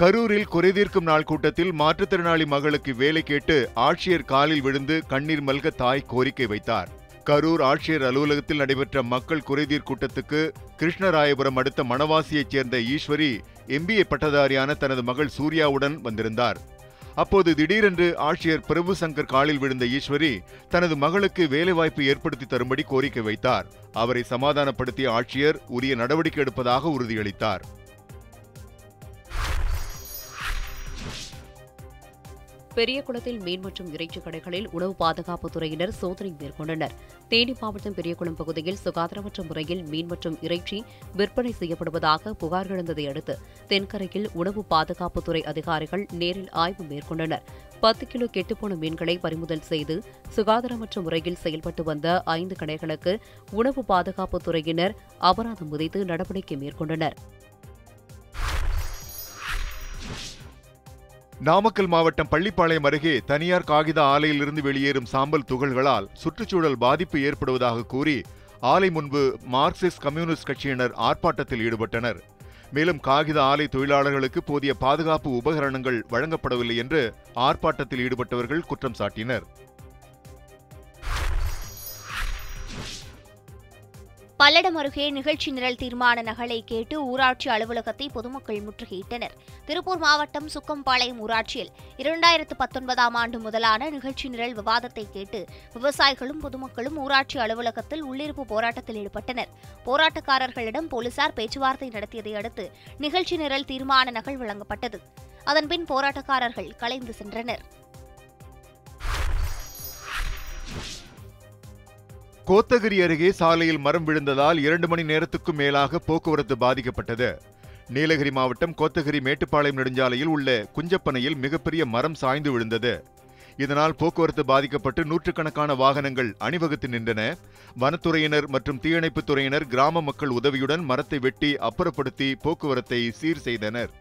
கரூரில் குறைதீர்க்கும் நாள் கூட்டத்தில் மாற்றுத்திறனாளி மகளுக்கு வேலை கேட்டு ஆட்சியர் காலில் விழுந்து கண்ணீர் மல்க தாய் கோரிக்கை வைத்தார் கரூர் ஆட்சியர் அலுவலகத்தில் நடைபெற்ற மக்கள் குறைதீர் கூட்டத்துக்கு கிருஷ்ணராயபுரம் அடுத்த மணவாசியைச் சேர்ந்த ஈஸ்வரி எம்பிஏ பட்டதாரியான தனது மகள் சூர்யாவுடன் வந்திருந்தார் அப்போது திடீரென்று ஆட்சியர் பிரபு சங்கர் காலில் விழுந்த ஈஸ்வரி தனது மகளுக்கு வேலைவாய்ப்பு ஏற்படுத்தி தரும்படி கோரிக்கை வைத்தார் அவரை சமாதானப்படுத்திய ஆட்சியர் உரிய நடவடிக்கை எடுப்பதாக உறுதியளித்தார் பெரியகுளத்தில் மீன் மற்றும் இறைச்சி கடைகளில் உணவு பாதுகாப்பு துறையினர் சோதனை மேற்கொண்டனர் தேனி மாவட்டம் பெரியகுளம் பகுதியில் சுகாதாரமற்ற முறையில் மீன் மற்றும் இறைச்சி விற்பனை செய்யப்படுவதாக புகார் எழுந்ததை அடுத்து தென்கரையில் உணவு பாதுகாப்புத்துறை அதிகாரிகள் நேரில் ஆய்வு மேற்கொண்டனர் பத்து கிலோ கெட்டுப்போன மீன்களை பறிமுதல் செய்து சுகாதாரமற்ற முறையில் செயல்பட்டு வந்த ஐந்து கடைகளுக்கு உணவு பாதுகாப்புத் துறையினர் அபராதம் விதித்து நடவடிக்கை மேற்கொண்டனர் நாமக்கல் மாவட்டம் பள்ளிப்பாளையம் அருகே தனியார் காகித ஆலையிலிருந்து வெளியேறும் சாம்பல் துகள்களால் சுற்றுச்சூழல் பாதிப்பு ஏற்படுவதாக கூறி ஆலை முன்பு மார்க்சிஸ்ட் கம்யூனிஸ்ட் கட்சியினர் ஆர்ப்பாட்டத்தில் ஈடுபட்டனர் மேலும் காகித ஆலை தொழிலாளர்களுக்கு போதிய பாதுகாப்பு உபகரணங்கள் வழங்கப்படவில்லை என்று ஆர்ப்பாட்டத்தில் ஈடுபட்டவர்கள் குற்றம் சாட்டினர் பல்லடம் அருகே நிகழ்ச்சி நிரல் தீர்மான நகலை கேட்டு ஊராட்சி அலுவலகத்தை பொதுமக்கள் முற்றுகையிட்டனர் திருப்பூர் மாவட்டம் சுக்கம்பாளையம் ஊராட்சியில் இரண்டாயிரத்து பத்தொன்பதாம் ஆண்டு முதலான நிகழ்ச்சி நிரல் விவாதத்தை கேட்டு விவசாயிகளும் பொதுமக்களும் ஊராட்சி அலுவலகத்தில் உள்ளிருப்பு போராட்டத்தில் ஈடுபட்டனர் போராட்டக்காரர்களிடம் போலீசார் பேச்சுவார்த்தை நடத்தியதை அடுத்து நிகழ்ச்சி நிரல் தீர்மான நகல் வழங்கப்பட்டது அதன்பின் போராட்டக்காரர்கள் கலைந்து சென்றனர் கோத்தகிரி அருகே சாலையில் மரம் விழுந்ததால் இரண்டு மணி நேரத்துக்கும் மேலாக போக்குவரத்து பாதிக்கப்பட்டது நீலகிரி மாவட்டம் கோத்தகிரி மேட்டுப்பாளையம் நெடுஞ்சாலையில் உள்ள குஞ்சப்பனையில் மிகப்பெரிய மரம் சாய்ந்து விழுந்தது இதனால் போக்குவரத்து பாதிக்கப்பட்டு நூற்றுக்கணக்கான வாகனங்கள் அணிவகுத்து நின்றன வனத்துறையினர் மற்றும் தீயணைப்புத் துறையினர் கிராம மக்கள் உதவியுடன் மரத்தை வெட்டி அப்புறப்படுத்தி போக்குவரத்தை சீர் செய்தனர்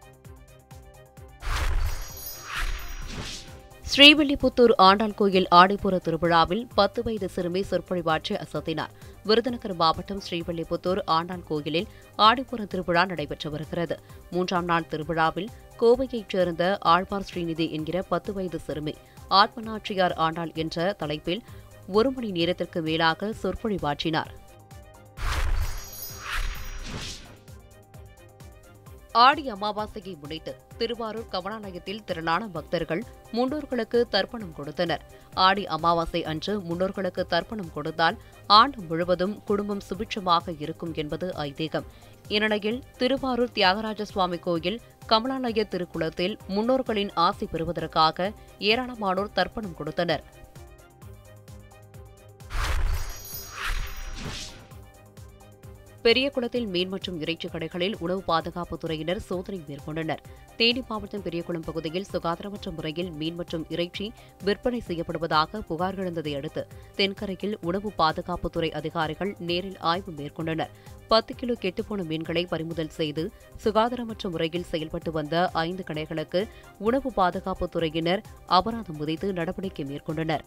ஸ்ரீவில்லிபுத்தூர் ஆண்டாள் கோயில் ஆடிப்புற திருவிழாவில் பத்து வயது சிறுமி சொற்பொழிவாற்றி அசத்தினார் விருதுநகர் மாவட்டம் ஸ்ரீவில்லிபுத்தூர் ஆண்டாள் கோயிலில் ஆடிப்புற திருவிழா நடைபெற்று வருகிறது மூன்றாம் நாள் திருவிழாவில் கோவையைச் சேர்ந்த ஆழ்வார் ஸ்ரீநிதி என்கிற பத்து வயது சிறுமி ஆத்மநாச்சியார் ஆண்டாள் என்ற தலைப்பில் ஒரு மணி நேரத்திற்கு மேலாக சொற்பொழிவாற்றினார் ஆடி அமாவாசையை முன்னிட்டு திருவாரூர் கவனாலயத்தில் திரளான பக்தர்கள் முன்னோர்களுக்கு தர்ப்பணம் கொடுத்தனர் ஆடி அமாவாசை அன்று முன்னோர்களுக்கு தர்ப்பணம் கொடுத்தால் ஆண்டு முழுவதும் குடும்பம் சுபிட்சமாக இருக்கும் என்பது ஐதீகம் இந்நிலையில் திருவாரூர் தியாகராஜ சுவாமி கோயில் கமலாலய திருக்குளத்தில் முன்னோர்களின் ஆசி பெறுவதற்காக ஏராளமானோர் தர்ப்பணம் கொடுத்தனர் பெரியகுளத்தில் மீன் மற்றும் இறைச்சி கடைகளில் உணவு பாதுகாப்புத் துறையினர் சோதனை மேற்கொண்டனர் தேனி மாவட்டம் பெரியகுளம் பகுதியில் சுகாதாரமற்ற முறையில் மீன் மற்றும் இறைச்சி விற்பனை செய்யப்படுவதாக புகார் எழுந்ததை அடுத்து தென்கரையில் உணவு பாதுகாப்புத்துறை அதிகாரிகள் நேரில் ஆய்வு மேற்கொண்டனர் பத்து கிலோ கெட்டுப்போன மீன்களை பறிமுதல் செய்து சுகாதாரமற்ற முறையில் செயல்பட்டு வந்த ஐந்து கடைகளுக்கு உணவு பாதுகாப்புத் துறையினர் அபராதம் விதித்து நடவடிக்கை மேற்கொண்டனர்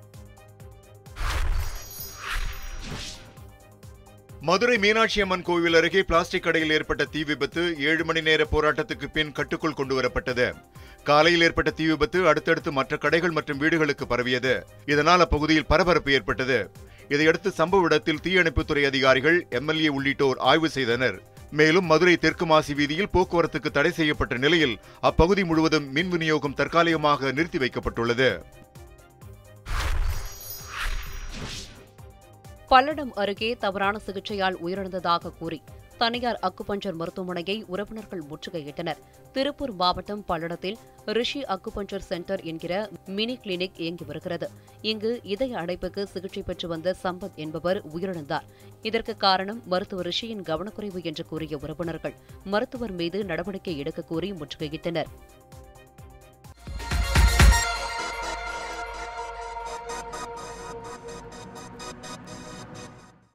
மதுரை மீனாட்சி அம்மன் கோவில் அருகே பிளாஸ்டிக் கடையில் ஏற்பட்ட தீ விபத்து ஏழு மணி நேர போராட்டத்துக்கு பின் கட்டுக்குள் கொண்டு வரப்பட்டது காலையில் ஏற்பட்ட தீ விபத்து அடுத்தடுத்து மற்ற கடைகள் மற்றும் வீடுகளுக்கு பரவியது இதனால் அப்பகுதியில் பரபரப்பு ஏற்பட்டது இதையடுத்து சம்பவ இடத்தில் தீயணைப்புத்துறை அதிகாரிகள் எம்எல்ஏ உள்ளிட்டோர் ஆய்வு செய்தனர் மேலும் மதுரை தெற்கு மாசி வீதியில் போக்குவரத்துக்கு தடை செய்யப்பட்ட நிலையில் அப்பகுதி முழுவதும் மின் விநியோகம் தற்காலிகமாக நிறுத்தி வைக்கப்பட்டுள்ளது பல்லடம் அருகே தவறான சிகிச்சையால் உயிரிழந்ததாக கூறி தனியார் அக்குபஞ்சர் மருத்துவமனையை உறவினர்கள் முற்றுகையிட்டனர் திருப்பூர் மாவட்டம் பல்லடத்தில் ரிஷி அக்குபஞ்சர் சென்டர் என்கிற மினி கிளினிக் இயங்கி வருகிறது இங்கு இதய அடைப்புக்கு சிகிச்சை பெற்று வந்த சம்பத் என்பவர் உயிரிழந்தார் இதற்கு காரணம் மருத்துவர் ரிஷியின் கவனக்குறைவு என்று கூறிய உறவினர்கள் மருத்துவர் மீது நடவடிக்கை எடுக்க கோரி முற்றுகையிட்டனர்